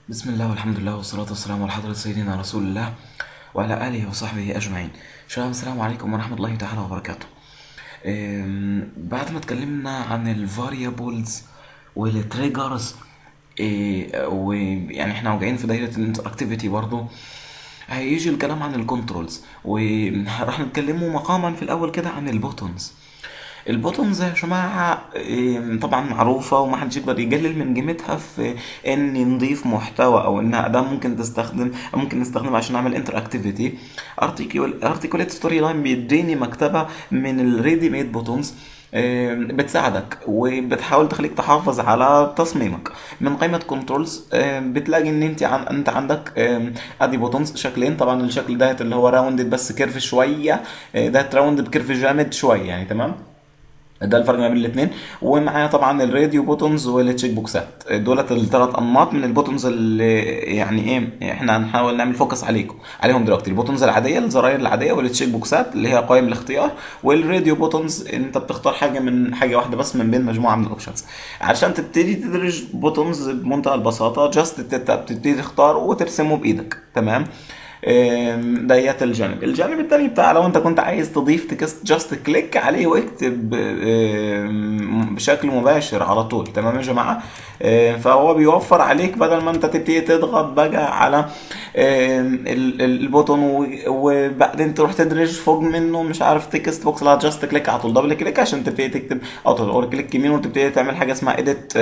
بسم الله والحمد لله والصلاة والسلام على حضرة سيدنا رسول الله وعلى آله وصحبه أجمعين شباب السلام عليكم ورحمة الله تعالى وبركاته أم، بعد ما اتكلمنا عن الفاريبلز والتريجرز ويعني احنا جايين في دايرة الانتراكتيفيتي برضو هيجي الكلام عن الكنترولز وراح نتكلموا مقاما في الأول كده عن البوتونز البوتونز يا جماعة إيه، طبعا معروفة ومحدش يقدر يقلل من قيمتها في ان نضيف محتوى او انها اداة ممكن تستخدم ممكن نستخدمها عشان نعمل انتر اكتيفيتي ارتيكوليت ستوري لاين بيديني مكتبة من الريدي ميد بوتونز بتساعدك وبتحاول تخليك تحافظ على تصميمك من قائمة كنترولز بتلاقي ان انت عن انت عندك آم، ادي بوتونز شكلين طبعا الشكل ده اللي هو راوندد بس كيرف شوية آه، ده راوند بكيرف جامد شوية يعني تمام ده الفرق ما بين الاثنين ومعايا طبعا الراديو بوتونز والتشيك بوكسات دولت الثلاث انماط من البوتونز اللي يعني ايه احنا هنحاول نعمل فوكس عليكم عليهم دلوقتي البوتونز العاديه الزراير العاديه والتشيك بوكسات اللي هي قائم الاختيار والراديو بوتونز انت بتختار حاجه من حاجه واحده بس من بين مجموعه من الاوبشنز عشان تبتدي تدرج بوتونز بمنتهى البساطه جاست بتبتدي تختار وترسمه بايدك تمام آم، ديت الجانب الجانب التاني بتاع لو انت كنت عايز تضيف تكست جاست كليك عليه واكتب آم، بشكل مباشر على طول تمام يا جماعه آم، فهو بيوفر عليك بدل ما انت تبتدي تضغط بقى على آم، ال- ال- البوتون و- وبعدين تروح تدرج فوق منه مش عارف تكست بوكس لا جاست كليك على طول دبل كليك عشان تبتدي تكتب او تقول كليك يمين وتبتدي تعمل حاجه اسمها اديت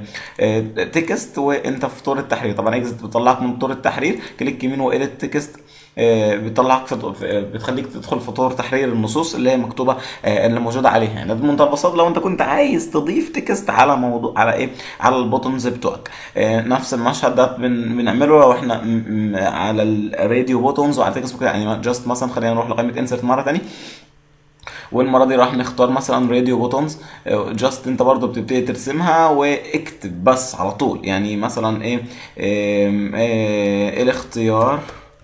تكست وانت في طور التحرير طبعا اكزت بيطلعك من طور التحرير كليك يمين واديت تكست آه، بيطلعك في في- بتخليك تدخل في طور تحرير النصوص اللي هي مكتوبه آه، اللي موجوده عليها يعني ده بمنتهى البساطه لو انت كنت عايز تضيف تكست على موضوع على ايه على البوتنز بتوعك آه، نفس المشهد ده بن- بنعمله لو احنا م- م- على الراديو بوتنز وعلى تكست يعني جاست مثلا خلينا نروح لقائمه انسرت مره تانية والمره دي راح نختار مثلا راديو بوتونز جاست انت برضو بتبتدي ترسمها واكتب بس على طول يعني مثلا ايه, إيه, إيه الاختيار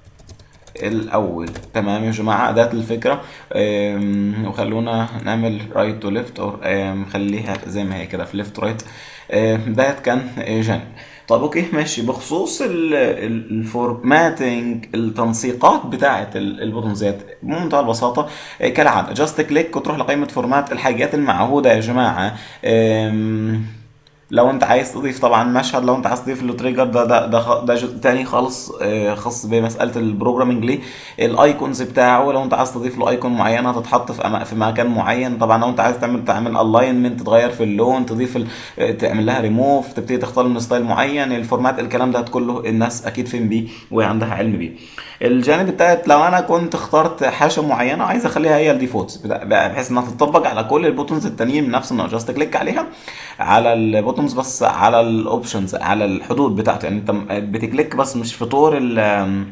الاول تمام يا جماعه اداه الفكره أم، وخلونا نعمل رايت تو ليفت او خليها زي ما هي كده في ليفت رايت ديت كان آه، جانب طب اوكي ماشي بخصوص الفورماتنج التنسيقات بتاعه ال- البوتنزات بمنتهى البساطه آه، كالعاده جاست كليك وتروح لقائمه فورمات الحاجات المعهوده يا جماعه أم، لو انت عايز تضيف طبعا مشهد لو انت عايز تضيف له تريجر ده ده ده, خ- ده جزء تاني خالص آه، خاص بمساله البروجرامنج ليه الايكونز بتاعه لو انت عايز تضيف له ايكون معينه تتحط في أما- في مكان معين طبعا لو انت عايز تعمل تعمل الاينمنت تغير في اللون تضيف ال- آه، تعمل لها ريموف تبتدي تختار من ستايل معين الفورمات الكلام ده كله الناس اكيد فين بيه وعندها علم بيه الجانب التالت لو انا كنت اخترت حاجه معينه عايز اخليها هي الديفولت بحيث انها تطبق على كل البوتنز التانيين من نفس النوع جاست كليك عليها على البوتنز بس على الاوبشنز على الحدود بتاعته يعني انت بتكليك بس مش في طور ال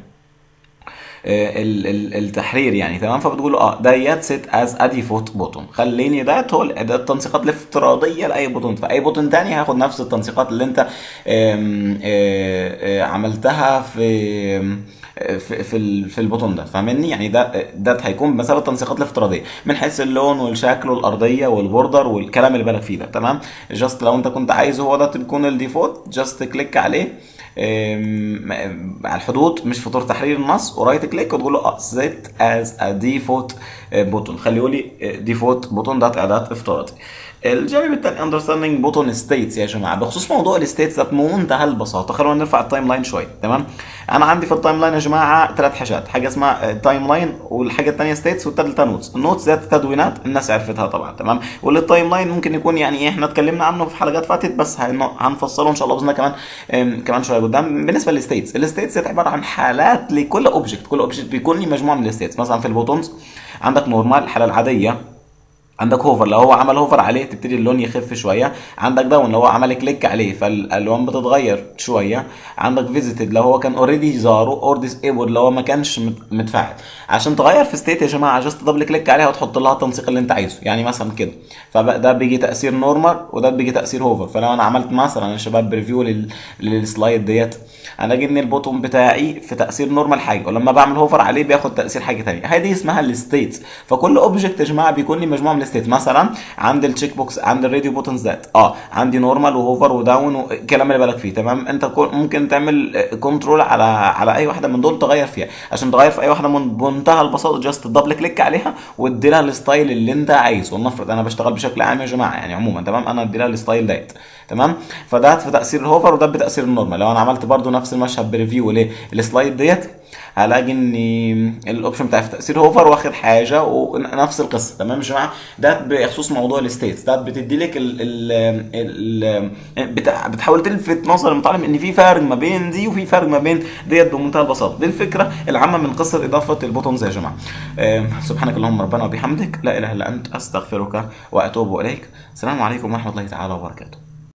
ال- ال- التحرير يعني تمام فبتقول له اه ديت سيت از ا ديفولت بوتون خليني ده هو ال- ده التنسيقات الافتراضيه لاي بوتون فاي بوتون تاني هاخد نفس التنسيقات اللي انت آم، آه، آه، عملتها في في في ال- في البوتون ده فاهمني يعني ده ده هيكون بمثابه التنسيقات الافتراضيه من حيث اللون والشكل والارضيه والبوردر والكلام اللي بالك فيه ده تمام جاست لو انت كنت عايزه هو ده تكون الديفولت جاست كليك عليه أم، على الحدود مش في طور تحرير النص ورايت كليك وتقول له اه سيت از ا ديفولت بوتون خليه لي ديفولت بوتون ده اعداد افتراضي الجانب الثاني اندرستاندينج بوتون ستيتس يا جماعه بخصوص موضوع الستيتس ده بمنتهى البساطه خلونا نرفع التايم لاين شويه تمام انا عندي في التايم لاين يا جماعه ثلاث حاجات حاجه اسمها تايم لاين والحاجه الثانيه ستيتس والثالثه نوتس النوتس ذات تدوينات الناس عرفتها طبعا تمام والتايم لاين ممكن يكون يعني ايه احنا اتكلمنا عنه في حلقات فاتت بس هن- هنفصله ان شاء الله باذن الله كمان أم، كمان شويه قدام بالنسبه للستيتس الستيتس عباره عن حالات لكل اوبجكت كل اوبجكت بيكون لي مجموعه من الستيتس مثلا في البوتونز عندك نورمال الحاله العاديه عندك هوفر لو هو عمل هوفر عليه تبتدي اللون يخف شويه عندك داون لو هو عمل كليك عليه فالالوان بتتغير شويه عندك فيزيتد لو هو كان اوريدي زاره اور ديسيبل لو هو ما كانش مت- متفاعل عشان تغير في ستيت يا جماعه جاست دبل كليك عليها وتحط لها التنسيق اللي انت عايزه يعني مثلا كده فده بيجي تاثير نورمال وده بيجي تاثير هوفر فلو انا عملت مثلا يا شباب بريفيو لل... للسلايد ديت انا اجي ان البوتون بتاعي في تاثير نورمال حاجه ولما بعمل هوفر عليه بياخد تاثير حاجه ثانيه هي دي اسمها الستيتس فكل اوبجكت يا جماعه بيكون لي مجموعه من الستيت مثلا عند التشيك بوكس عند الراديو بوتنز ذات اه عندي نورمال وهوفر وداون والكلام اللي بالك فيه تمام انت كو- ممكن تعمل كنترول على على اي واحده من دول تغير فيها عشان تغير في اي واحده من بمنتهى البساطه جاست دبل كليك عليها وادي لها الستايل اللي انت عايزه ولنفرض انا بشتغل بشكل عام يا جماعه يعني عموما تمام انا ادي لها الستايل ديت تمام فده في تاثير الهوفر وده بتاثير النورمال لو انا عملت برضو نفس المشهد بريفيو للسلايد ديت هلاقي ان الاوبشن بتاع في تاثير هوفر واخد حاجه ونفس القصه تمام يا جماعه ده بخصوص موضوع الستيتس ده بتدي لك ال ال ال بتاع بتحاول تلفت نظر المتعلم ان في فرق ما بين دي وفي فرق ما بين ديت بمنتهى البساطه دي الفكره العامه من قصه اضافه البوتونز يا جماعه آه، سبحانك اللهم ربنا وبحمدك لا اله الا انت استغفرك واتوب اليك السلام عليكم ورحمه الله تعالى وبركاته